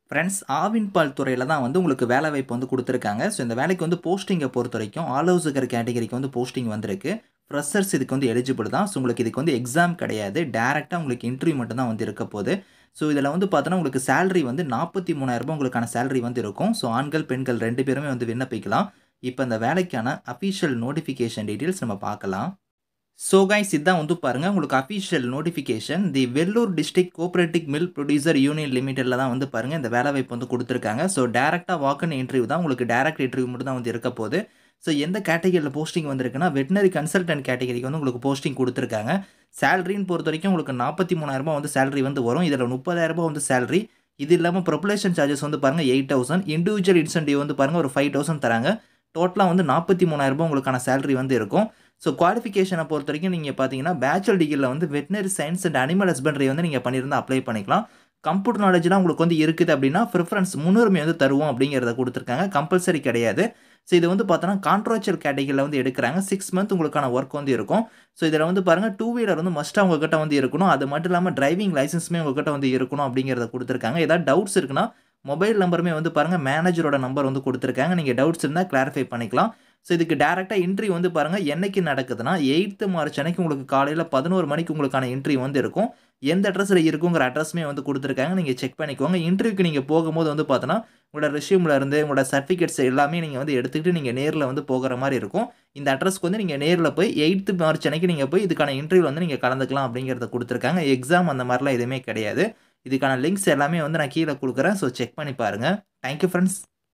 friends Aavin பால் துறையில் தான் வந்து உங்களுக்கு வேலை வாய்ப்பு வந்து கொடுத்துருக்காங்க ஸோ இந்த வேலைக்கு வந்து போஸ்டிங்கை பொறுத்த வரைக்கும் ஆல் ஹவுஸ் இருக்கிற கேட்டகரிக்கு வந்து போஸ்டிங் வந்திருக்கு ஃப்ரெஷர்ஸ் இதுக்கு வந்து எலிஜிபிள் தான் ஸோ உங்களுக்கு இதுக்கு வந்து எக்ஸாம் கிடையாது டேரெக்டாக உங்களுக்கு இன்டர்வியூ மட்டும் தான் வந்து இருக்க போகுது ஸோ இதில் வந்து பார்த்தோன்னா உங்களுக்கு சேலரி வந்து நாற்பத்தி மூணாயிரரூபா உங்களுக்கான சேலரி வந்து இருக்கும் ஸோ ஆண்கள் பெண்கள் ரெண்டு பேருமே வந்து விண்ணப்பிக்கலாம் இப்போ இந்த வேலைக்கான அஃபிஷியல் நோட்டிஃபிகேஷன் டீட்டெயில்ஸ் நம்ம பார்க்கலாம் ஸோ கைஸ் இதான் வந்து பாருங்கள் உங்களுக்கு official notification the Vellore district cooperative mill producer union லிமிடெடில் தான் வந்து பாருங்கள் இந்த வேலை வாய்ப்பு வந்து கொடுத்துருக்காங்க ஸோ டேரெக்டாக வாக்கன் இன்டர்வியூ தான் உங்களுக்கு டேரக்ட் இன்டர்வியூ மட்டும் தான் வந்து இருக்க போகுது ஸோ எந்த கேட்டகரியில் போஸ்டிங் வந்திருக்குன்னா வெட்டினரி கன்சல்டன்ட் கேட்டகரிக்கு வந்து உங்களுக்கு போஸ்டிங் கொடுத்துருக்காங்க சேலரின்னு பொறுத்த வரைக்கும் உங்களுக்கு நாற்பத்தி மூணாயிரரூபா வந்து சேலரி வந்து வரும் இதில் முப்பதாயிரரூபா வந்து சேலரி இது இல்லாமல் ப்ரொபலேஷன் சார்ஜஸ் வந்து பாருங்கள் எயிட் தௌசண்ட் இண்டிவிஜுவல் இன்சென்டிவ் வந்து பாருங்கள் ஒரு ஃபைவ் தௌசண்ட் தராங்க டோட்டலாக வந்து நாற்பத்தி மூணாயிரரூபா உங்களுக்கான சேலரி வந்து இருக்கும் ஸோ குவாலிஃபிகேஷனை பொறுத்த வரைக்கும் நீங்கள் பார்த்தீங்கன்னா பேச்சுலர் டிகிரியில் வந்து veterinary science and animal husbandry வந்து நீங்கள் பண்ணியிருந்தால் அப்ளை பண்ணிக்கலாம் கம்ப்யூட்டர் நாலேஜ்லாம் உங்களுக்கு வந்து இருக்குது அப்படின்னா ப்ரிஃபரன்ஸ் முன்னுரிமை வந்து தருவோம் அப்படிங்கிறத கொடுத்துருக்காங்க கம்பல்சரி கிடையாது ஸோ இது வந்து பார்த்தோன்னா கான்ட்ராக்சுவல் கேட்டகரியில் வந்து எடுக்கிறாங்க சிக்ஸ் மந்த் உங்களுக்கான ஒர்க் வந்து இருக்கும் ஸோ இதில் வந்து பாருங்கள் டூ வீலர் வந்து மஸ்ட்டாக உங்ககிட்ட வந்து இருக்கணும் அது மட்டும் இல்லாமல் டிரைவிங் லைசன்ஸுமே உங்ககிட்ட வந்து இருக்கணும் அப்படிங்கிறத கொடுத்துருக்காங்க ஏதாவது டவுட்ஸ் இருக்குன்னா மொபைல் நம்பருமே வந்து பாருங்கள் மேனேஜரோட நம்பர் வந்து கொடுத்துருக்காங்க நீங்கள் டவுட்ஸ் இருந்தால் கிளாரிஃபை பண்ணிக்கலாம் ஸோ இதுக்கு டேரெக்டாக இன்ட்ரி வந்து பாருங்கள் என்னைக்கு நடக்குதுன்னா எயித்து மார்ச் அன்னைக்கு உங்களுக்கு காலையில் பதினோரு மணிக்கு உங்களுக்கான இன்ட்ரி வந்து இருக்கும் எந்த அட்ரஸில் இருக்குங்கிற அட்ரஸுமே வந்து கொடுத்துருக்காங்க நீங்கள் செக் பண்ணிக்கோங்க இன்டர்வியூக்கு நீங்கள் போகும்போது வந்து பார்த்தோன்னா உங்களோட ரெஷ்யூமில் இருந்து உங்களோட சர்டிஃபிகேட்ஸ் எல்லாமே நீங்கள் வந்து எடுத்துக்கிட்டு நீங்கள் நேரில் வந்து போகிற மாதிரி இருக்கும் இந்த அட்ரஸ்க்கு வந்து நீங்கள் நேரில் போய் எயித்து மார்ச் அன்னைக்கு நீங்கள் போய் இதுக்கான இன்டர்வியூ வந்து நீங்கள் கலந்துக்கலாம் அப்படிங்கிறத கொடுத்துருக்காங்க எக்ஸாம் அந்த மாதிரிலாம் எதுவுமே கிடையாது இதுக்கான லிங்க்ஸ் எல்லாமே வந்து நான் கீழே கொடுக்குறேன் ஸோ செக் பண்ணி பாருங்கள் தேங்க்யூ ஃப்ரெண்ட்ஸ்